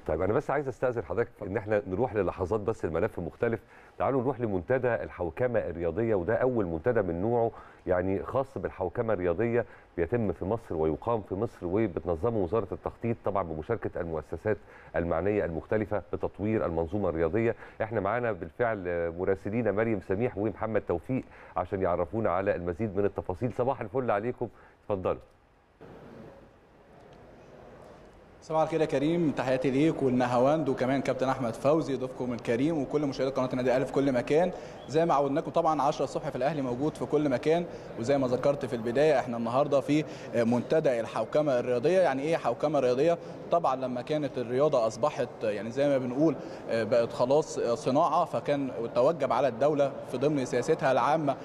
طيب انا بس عايز استاذن حضرتك ان احنا نروح للحظات بس الملف مختلف تعالوا نروح لمنتدى الحوكمه الرياضيه وده اول منتدى من نوعه يعني خاص بالحوكمه الرياضيه بيتم في مصر ويقام في مصر وبتنظمه وزاره التخطيط طبعا بمشاركه المؤسسات المعنيه المختلفه بتطوير المنظومه الرياضيه احنا معانا بالفعل مراسلينا مريم سميح ومحمد توفيق عشان يعرفونا على المزيد من التفاصيل صباح الفل عليكم اتفضلوا صباح الخير يا كريم تحياتي ليك والنهاوند وكمان كابتن احمد فوزي ضيفكم الكريم وكل مشاهدي قناه النادي الاهلي في كل مكان زي ما عودناكم طبعا 10 الصبح في الاهلي موجود في كل مكان وزي ما ذكرت في البدايه احنا النهارده في منتدى الحوكمه الرياضيه يعني ايه حوكمه رياضيه طبعا لما كانت الرياضه اصبحت يعني زي ما بنقول بقت خلاص صناعه فكان توجب على الدوله في ضمن سياستها العامه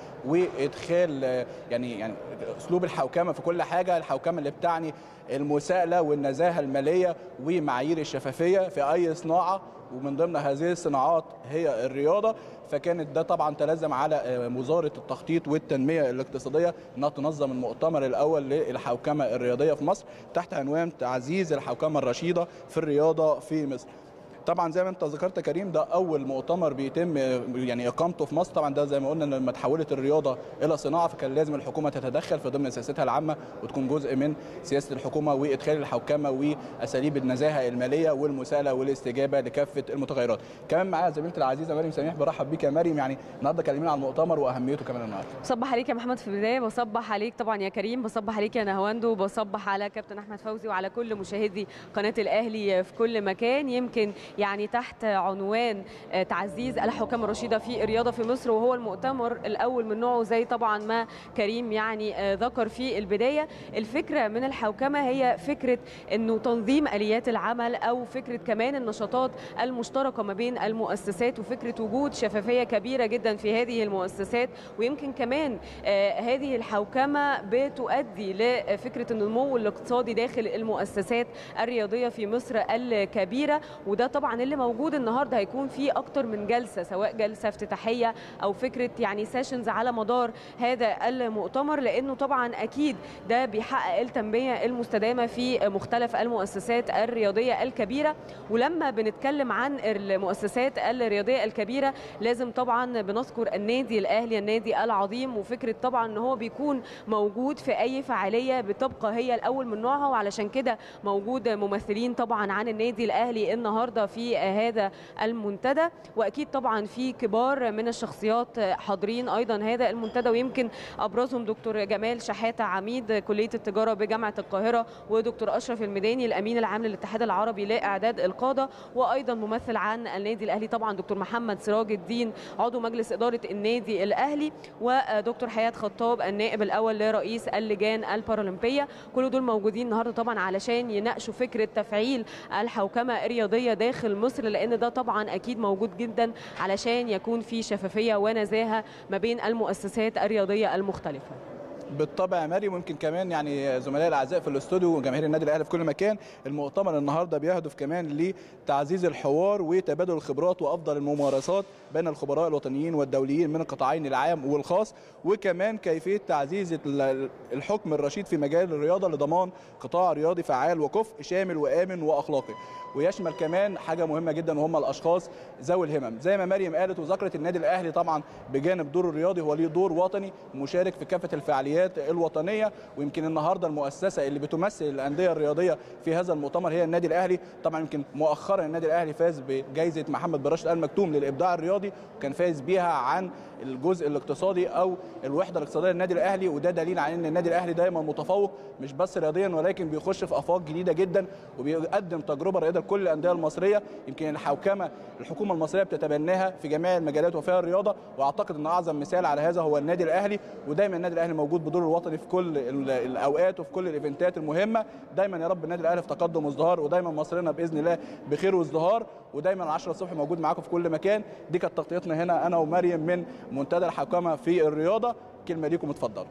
وادخال يعني يعني اسلوب الحوكمه في كل حاجه الحوكمه اللي بتعني المساءله والنزاهه الماليه ومعايير الشفافيه في اي صناعه ومن ضمن هذه الصناعات هي الرياضه فكانت ده طبعا تلزم على وزاره التخطيط والتنميه الاقتصاديه انها تنظم المؤتمر الاول للحوكمه الرياضيه في مصر تحت عنوان تعزيز الحوكمه الرشيده في الرياضه في مصر. طبعا زي ما انت ذكرت يا كريم ده اول مؤتمر بيتم يعني اقامته في مصر طبعا ده زي ما قلنا لما تحولت الرياضه الى صناعه فكان لازم الحكومه تتدخل في ضمن سياستها العامه وتكون جزء من سياسه الحكومه وادخال الحوكمه واساليب النزاهه الماليه والمساءله والاستجابه لكافه المتغيرات كمان معايا زميلتي العزيزه مريم سميح برحب بيك يا مريم يعني النهارده كلمينا عن المؤتمر واهميته كمان النهارده بصبح عليك يا محمد في البدايه بصبح عليك طبعا يا كريم بصبح عليك يا نهواندو بصبح على كابتن احمد فوزي وعلى كل مشاهدي قناه الاهلي في كل مكان يمكن يعني تحت عنوان تعزيز الحكام الرشيده في الرياضه في مصر وهو المؤتمر الاول من نوعه زي طبعا ما كريم يعني ذكر في البدايه الفكره من الحوكمه هي فكره انه تنظيم اليات العمل او فكره كمان النشاطات المشتركه ما بين المؤسسات وفكره وجود شفافيه كبيره جدا في هذه المؤسسات ويمكن كمان هذه الحوكمه بتؤدي لفكره النمو الاقتصادي داخل المؤسسات الرياضيه في مصر الكبيره وده طبعا اللي موجود النهارده هيكون في اكتر من جلسه سواء جلسه افتتاحيه او فكره يعني سيشنز على مدار هذا المؤتمر لانه طبعا اكيد ده بيحقق التنميه المستدامه في مختلف المؤسسات الرياضيه الكبيره ولما بنتكلم عن المؤسسات الرياضيه الكبيره لازم طبعا بنذكر النادي الاهلي النادي العظيم وفكره طبعا ان هو بيكون موجود في اي فعاليه بتبقى هي الاول من نوعها وعلشان كده موجود ممثلين طبعا عن النادي الاهلي النهارده في هذا المنتدى واكيد طبعا في كبار من الشخصيات حاضرين ايضا هذا المنتدى ويمكن ابرزهم دكتور جمال شحاته عميد كليه التجاره بجامعه القاهره ودكتور اشرف الميداني الامين العام للاتحاد العربي لاعداد القاده وايضا ممثل عن النادي الاهلي طبعا دكتور محمد سراج الدين عضو مجلس اداره النادي الاهلي ودكتور حياه خطاب النائب الاول لرئيس اللجان البارالمبيه كل دول موجودين النهارده طبعا علشان يناقشوا فكره تفعيل الحوكمه الرياضيه داخل مصر لان ده طبعا اكيد موجود جدا علشان يكون في شفافيه ونزاهه ما بين المؤسسات الرياضيه المختلفه بالطبع يا مريم ويمكن كمان يعني زملائي الاعزاء في الاستوديو وجماهير النادي الاهلي في كل مكان المؤتمر النهارده بيهدف كمان لتعزيز الحوار وتبادل الخبرات وافضل الممارسات بين الخبراء الوطنيين والدوليين من القطاعين العام والخاص وكمان كيفيه تعزيز الحكم الرشيد في مجال الرياضه لضمان قطاع رياضي فعال وكفء شامل وامن واخلاقي ويشمل كمان حاجه مهمه جدا وهم الاشخاص ذوي الهمم زي ما مريم قالت وذكرت النادي الاهلي طبعا بجانب دوره الرياضي هو ليه دور وطني مشارك في كافه الفعاليات الوطنيه ويمكن النهارده المؤسسه اللي بتمثل الانديه الرياضيه في هذا المؤتمر هي النادي الاهلي طبعا يمكن مؤخرا النادي الاهلي فاز بجائزه محمد بن راشد ال مكتوم للابداع الرياضي وكان فاز بيها عن الجزء الاقتصادي او الوحده الاقتصاديه للنادي الاهلي وده دليل على ان النادي الاهلي دايما متفوق مش بس رياضيا ولكن بيخش في افاق جديده جدا وبيقدم تجربه رياضيه لكل الانديه المصريه يمكن الحوكمه الحكومه المصريه بتتبناها في جميع المجالات وفيها الرياضه واعتقد ان اعظم مثال على هذا هو النادي الاهلي ودايما النادي الاهلي موجود بدور الوطني في كل الاوقات وفي كل الايفنتات المهمه دايما يا رب النادي الاهلي في تقدم وازدهار ودايما مصرنا باذن الله بخير وازدهار ودايما 10 الصبح موجود معاكم في كل مكان دي كانت تغطيتنا هنا انا ومريم من منتدى الحوكمه في الرياضه كلمه ليكم اتفضلوا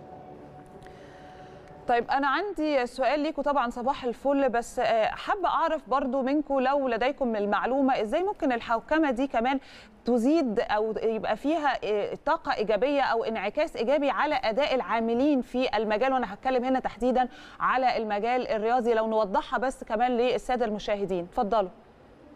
طيب انا عندي سؤال ليكم طبعا صباح الفل بس حابه اعرف برضو منكم لو لديكم المعلومه ازاي ممكن الحوكمه دي كمان تزيد او يبقى فيها طاقه ايجابيه او انعكاس ايجابي على اداء العاملين في المجال وانا هتكلم هنا تحديدا على المجال الرياضي لو نوضحها بس كمان للساده المشاهدين اتفضلوا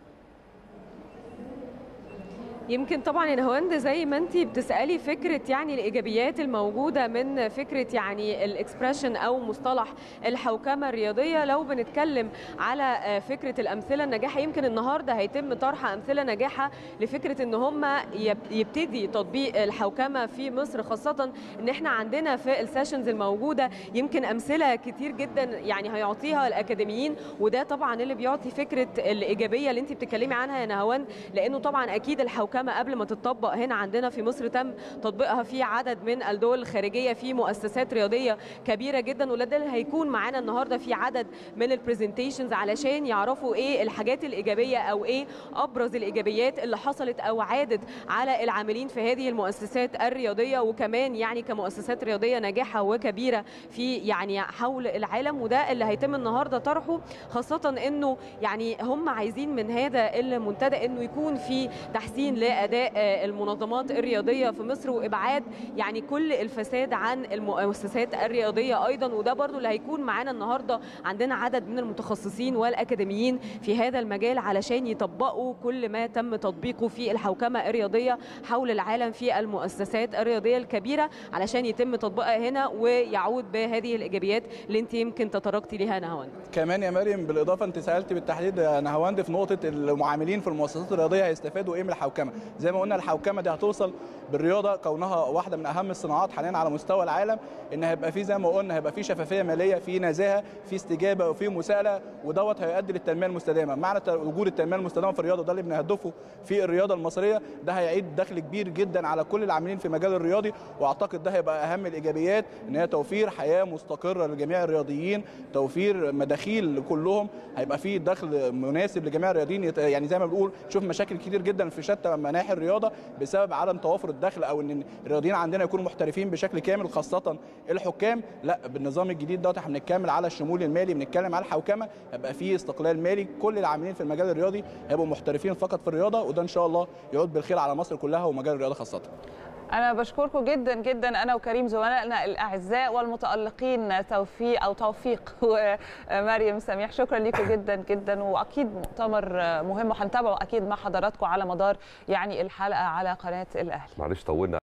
يمكن طبعا يا نهاوند زي ما انت بتسالي فكره يعني الايجابيات الموجوده من فكره يعني الاكسبريشن او مصطلح الحوكمه الرياضيه لو بنتكلم على فكره الامثله الناجحه يمكن النهارده هيتم طرح امثله ناجحه لفكره ان هم يبتدي تطبيق الحوكمه في مصر خاصه ان احنا عندنا في السيشنز الموجوده يمكن امثله كتير جدا يعني هيعطيها الاكاديميين وده طبعا اللي بيعطي فكره الايجابيه اللي انت بتتكلمي عنها يا نهاوند لانه طبعا اكيد الحوكمه قبل ما تطبق هنا عندنا في مصر تم تطبيقها في عدد من الدول الخارجيه في مؤسسات رياضيه كبيره جدا وده اللي هيكون معانا النهارده في عدد من البرزنتيشنز علشان يعرفوا ايه الحاجات الايجابيه او ايه ابرز الايجابيات اللي حصلت او عادت على العاملين في هذه المؤسسات الرياضيه وكمان يعني كمؤسسات رياضيه ناجحه وكبيره في يعني حول العالم وده اللي هيتم النهارده طرحه خاصه انه يعني هم عايزين من هذا المنتدى انه يكون في تحسين لاداء المنظمات الرياضيه في مصر وابعاد يعني كل الفساد عن المؤسسات الرياضيه ايضا وده برضو اللي هيكون معانا النهارده عندنا عدد من المتخصصين والاكاديميين في هذا المجال علشان يطبقوا كل ما تم تطبيقه في الحوكمه الرياضيه حول العالم في المؤسسات الرياضيه الكبيره علشان يتم تطبيقها هنا ويعود بهذه الايجابيات اللي انت يمكن تطرقتي ليها نهاوند كمان يا مريم بالاضافه انت سالت بالتحديد يا نهاوند في نقطه المعاملين في المؤسسات الرياضيه هيستفادوا ايه من الحوكمه زي ما قلنا الحوكمه دي هتوصل بالرياضه كونها واحده من اهم الصناعات حاليا على مستوى العالم ان هيبقى في زي ما قلنا هيبقى في شفافيه ماليه في نزاهه في استجابه وفي مساءله ودوت هيؤدي للتنميه المستدامه معنى وجود التنميه المستدامه في الرياضه ده اللي بنهدفه في الرياضه المصريه ده هيعيد دخل كبير جدا على كل العاملين في المجال الرياضي واعتقد ده هيبقى اهم الايجابيات ان هي توفير حياه مستقره لجميع الرياضيين توفير مداخيل لكلهم هيبقى في دخل مناسب لجميع الرياضيين يعني زي ما بنقول شوف مشاكل كتير جدا في شتى مناحي الرياضه بسبب عدم توافر الدخل او ان الرياضيين عندنا يكونوا محترفين بشكل كامل خاصه الحكام لا بالنظام الجديد دوت احنا بنتكلم على الشمول المالي بنتكلم على الحوكمه هيبقى في استقلال مالي كل العاملين في المجال الرياضي هيبقوا محترفين فقط في الرياضه وده ان شاء الله يعود بالخير على مصر كلها ومجال الرياضه خاصه انا بشكركم جدا جدا انا وكريم زملائنا الاعزاء والمتالقين توفيق او توفيق ومريم سميح شكرا لكم جدا جدا واكيد مؤتمر مهم وهنتابعه اكيد مع حضراتكم على مدار يعني الحلقه على قناه الاهلي معلش طولنا